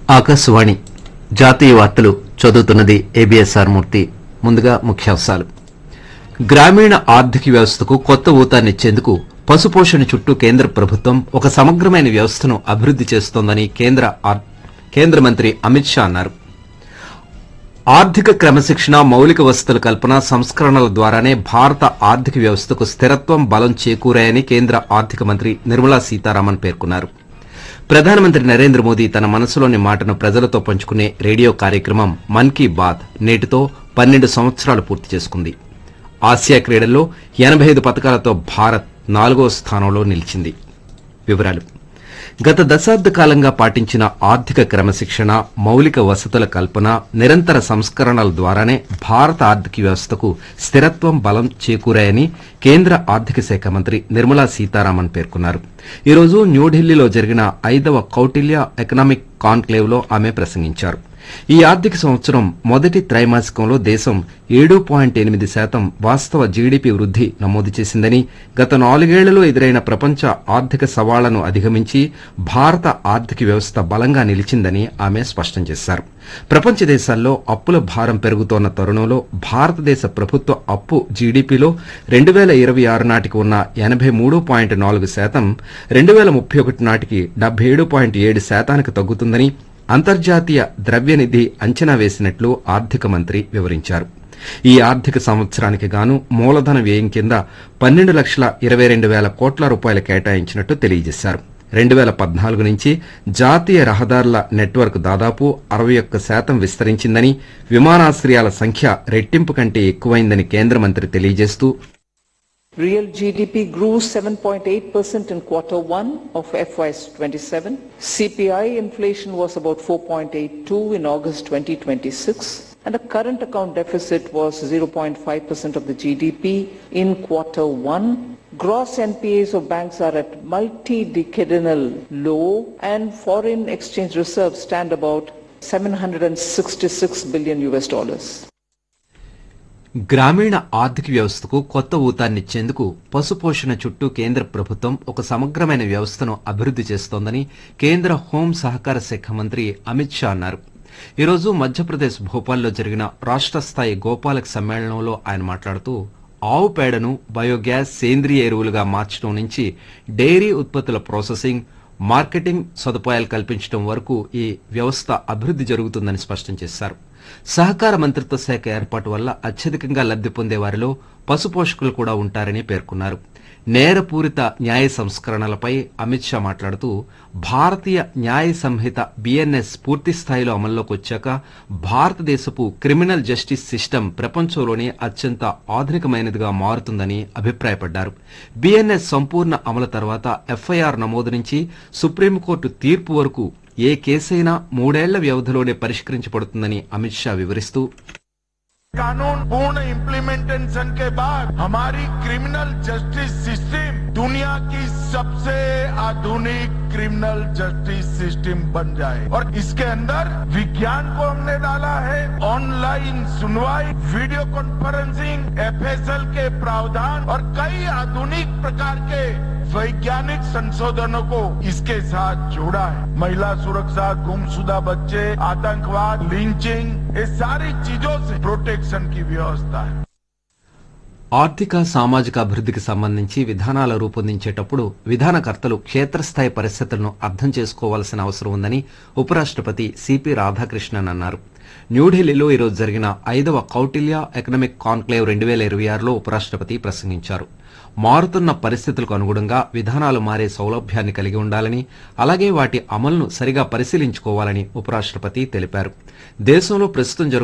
ఆకాశవాణి జాతీయ వార్తలు చదువుతున్నది ఏబిఎస్ఆర్ మూర్తి ముందుగా ముఖ్యాంశాలు గ్రామీణ ఆర్థిక వ్యవస్థకు కొత్త ఊతాన్నిచ్చేందుకు పశుపోషణ చుట్టూ కేంద్ర ప్రభుత్వం ఒక సమగ్రమైన వ్యవస్థను అభివృద్ది చేస్తోందని కేంద్ర ఆర్- కేంద్ర మంత్రి అమిత్ షా అన్నారు ఆర్థిక క్రమశిక్షణ మౌలిక వసతుల కల్పన సంస్కరణల ద్వారానే భారత ఆర్థిక వ్యవస్థకు స్థిరత్వం బలం చేకూరాయని కేంద్ర ఆర్థిక మంత్రి నిర్మలా సీతారామన్ పేర్కొన్నారు ప్రధానమంత్రి నరేంద్ర మోదీ తన మనసులోని మాటను ప్రజలతో పంచుకునే రేడియో కార్యక్రమం మన్ కీ బాత్ నేటితో పన్నెండు సంవత్సరాలు పూర్తి చేసుకుంది ఆసియా క్రీడల్లో ఎనభై ఐదు పథకాలతో భారత్ నాలుగో స్థానంలో నిలిచింది వివరాలు గత దశాబ్ద కాలంగా పాటించిన ఆర్థిక క్రమశిక్షణ మౌలిక వసతుల కల్పన నిరంతర సంస్కరణల ద్వారానే భారత ఆర్థిక వ్యవస్థకు స్థిరత్వం బలం చేకూరాయని కేంద్ర ఆర్థిక శాఖ మంత్రి నిర్మలా సీతారామన్ పేర్కొన్నారు ఈ రోజు న్యూఢిల్లీలో జరిగిన ఐదవ కౌటిల్య ఎకనామిక్ కాన్క్లేవ్ లో ఆమె ప్రసంగించారు ఈ ఆర్థిక సంవత్సరం మొదటి త్రైమాసికంలో దేశం ఏడు పాయింట్ ఎనిమిది శాతం వాస్తవ జీడీపీ వృద్ధి నమోదు చేసిందని గత నాలుగేళ్లలో ఎదురైన ప్రపంచ ఆర్థిక సవాళ్లను అధిగమించి భారత ఆర్థిక వ్యవస్థ బలంగా నిలిచిందని ఆమె స్పష్టం చేశారు ప్రపంచ దేశాల్లో అప్పుల భారం పెరుగుతోన్న తరుణంలో భారతదేశ ప్రభుత్వ అప్పు జీడీపీలో రెండు వేల ఇరవై ఆరు నాటికి ఉన్న ఎనభై మూడు పాయింట్ నాలుగు శాతం రెండు వేల ముప్పై ఒకటి నాటికి డెబ్బై ఏడు పాయింట్ ఏడు శాతానికి తగ్గుతుందని అంతర్జాతీయ ద్రవ్యనిధి అంచనా వేసినట్లు ఆర్థిక మంత్రి వివరించారు ఈ ఆర్థిక సంవత్సరానికి గాను మూలధన వ్యయం కింద పన్నెండు లక్షల ఇరవై రెండు వేల కోట్ల రూపాయలు కేటాయించినట్టు తెలియజేశారు రెండు వేల పద్నాలుగు నుంచి జాతీయ రహదారుల నెట్వర్క్ దాదాపు అరవై ఒక్క శాతం విస్తరించిందని విమానాశ్రయాల సంఖ్య రెట్టింపు కంటే ఎక్కువైందని కేంద్ర మంత్రి తెలియజేస్తూ Real GDP grew 7.8% in quarter one of FY27. CPI inflation was about 4.82 in August 2026 and the current account deficit was 0.5% of the GDP in quarter one. Gross NPAs of banks are at multi-decadal low and foreign exchange reserves stand about 766 billion US dollars. గ్రామీణ ఆర్థిక వ్యవస్థకు కొత్త ఊతాన్నిచ్చేందుకు పశుపోషణ చుట్టూ కేంద్ర ప్రభుత్వం ఒక సమగ్రమైన వ్యవస్థను అభివృద్ది చేస్తోందని కేంద్ర హోం సహకార శాఖ మంత్రి అమిత్ షా అన్నారు ఈరోజు మధ్యప్రదేశ్ భోపాల్లో జరిగిన రాష్ట్ర స్థాయి గోపాలక సమ్మేళనంలో ఆయన మాట్లాడుతూ ఆవు పేడను బయోగ్యాస్ సేంద్రియ ఎరువులుగా మార్చడం నుంచి డైరీ ఉత్పత్తుల ప్రాసెసింగ్ మార్కెటింగ్ సదుపాయాలు కల్పించడం వరకు ఈ వ్యవస్థ అభివృద్ది జరుగుతుందని స్పష్టం చేశారు సహకార మంత్రిత్వ శాఖ ఏర్పాటు వల్ల అత్యధికంగా లబ్ది పొందే వారిలో పశుపోషకులు కూడా ఉంటారని పేర్కొన్నారు నేరపూరిత న్యాయ సంస్కరణలపై అమిత్ షా మాట్లాడుతూ భారతీయ న్యాయ సంహిత బిఎన్ఎస్ పూర్తి స్థాయిలో అమల్లోకి వచ్చాక భారతదేశపు క్రిమినల్ జస్టిస్ సిస్టమ్ ప్రపంచంలోనే అత్యంత ఆధునికమైనదిగా మారుతుందని అభిప్రాయపడ్డారు బిఎన్ఎస్ సంపూర్ణ అమలు తర్వాత ఎఫ్ఐఆర్ నమోదు నుంచి సుప్రీంకోర్టు తీర్పు వరకు ఏ కేసైనా మూడేళ్ల వ్యవధిలోనే పరిష్కరించబడుతుందని అమిత్ షా వివరిస్తూ कानून पूर्ण इम्प्लीमेंटेशन के बाद हमारी क्रिमिनल जस्टिस सिस्टम दुनिया की सबसे आधुनिक क्रिमिनल जस्टिस सिस्टम बन जाए और इसके अंदर विज्ञान को हमने डाला है ऑनलाइन सुनवाई वीडियो कॉन्फ्रेंसिंग एफएसएल के प्रावधान और कई आधुनिक प्रकार के वैज्ञानिक संशोधनों को इसके साथ जोड़ा है महिला सुरक्षा गुमशुदा बच्चे आतंकवाद लिंचिंग ये सारी चीजों से प्रोटेक्शन की व्यवस्था है ఆర్థిక సామాజిక అభివృద్ధికి సంబంధించి విధానాలు రూపొందించేటప్పుడు విధానకర్తలు క్షేత్రస్థాయి పరిస్థితులను అర్థం చేసుకోవాల్సిన అవసరం ఉందని ఉపరాష్ట్రపతి సిపి రాధాకృష్ణన్ అన్నారు న్యూఢిల్లీలో ఈరోజు జరిగిన ఐదవ కౌటిల్య ఎకనామిక్ కాన్క్లేవ్ రెండు వేల ఇరవై ఆరులో ఉపరాష్ట్రపతి ప్రసంగించారు మారుతున్న పరిస్థితులకు అనుగుణంగా విధానాలు మారే సౌలభ్యాన్ని కలిగి ఉండాలని అలాగే వాటి అమలును సరిగా పరిశీలించుకోవాలని ఉపరాష్ట్రపతి తెలిపారు దేశంలో ప్రస్తుతం జరుగుతున్న